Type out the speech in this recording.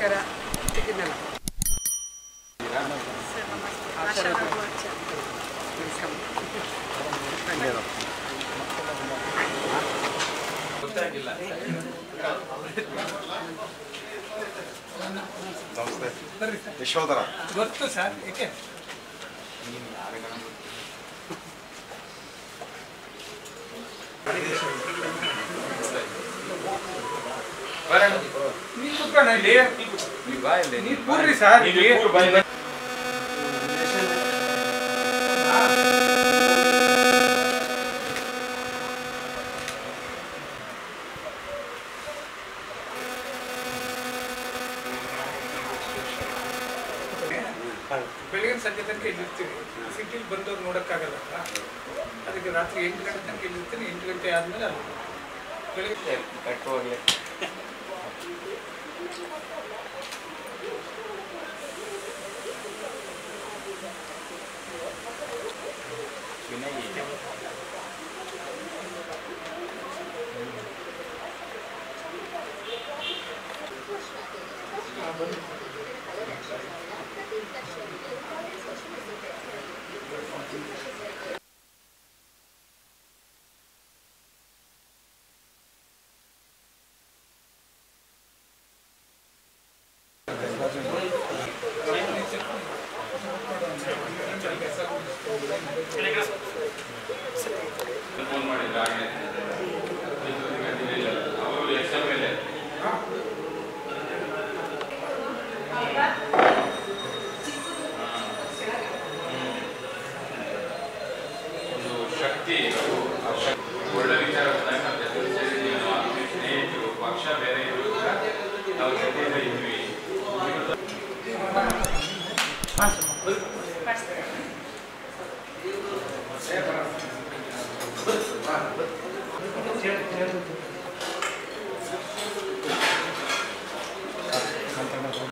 ನಮಸ್ಕಾರ ಸಿಕ್ಕಿದ್ನಲ್ಲ ಆಶಾ ವೆಲ್ಕಮ್ ನಮಸ್ತೆ ಯಶೋಧರ ಗೊತ್ತು ಸರ್ ಏಕೆ ನೀವು ಕುತ್ಕೊಂಡು ಇಲ್ಲಿ ನೀವು ಕೂರ್ರಿ ಸರ್ ಇಲ್ಲಿ ಬೆಳಗಿನ ಸಂಜೆ ತನಕ ಇಲ್ಲಿ ಇರ್ತೀವಿ ಸಿಟಿಲಿ ಬಂದವ್ರು ನೋಡೋಕ್ಕಾಗಲ್ಲ ಅದಕ್ಕೆ ರಾತ್ರಿ ಎಂಟು ಗಂಟೆ ತನಕ ಇಲ್ಲಿ ಇರ್ತೀನಿ ಎಂಟು ಗಂಟೆ ಆದಮೇಲೆ ಅಲ್ಲಿ ಬೆಳಗ್ಗೆ ಒಂದು ಶಕ್ತಿ ಇರೋದು ಆ ಶಕ್ತಿ ಒಳ್ಳೆ ವಿಚಾರ ಬಂದಾಗ ನಮ್ಮ ಜೊತೆ ಸೇರಿ ನಾವು ಸ್ನೇಹಿತರು ಪಕ್ಷ ಬೇರೆ ಇದ್ರು ಕೂಡ ನಾವು ಜೊತೆಯಿಂದ ಇದ್ವಿ ಚೇರ್- ಚೇರ್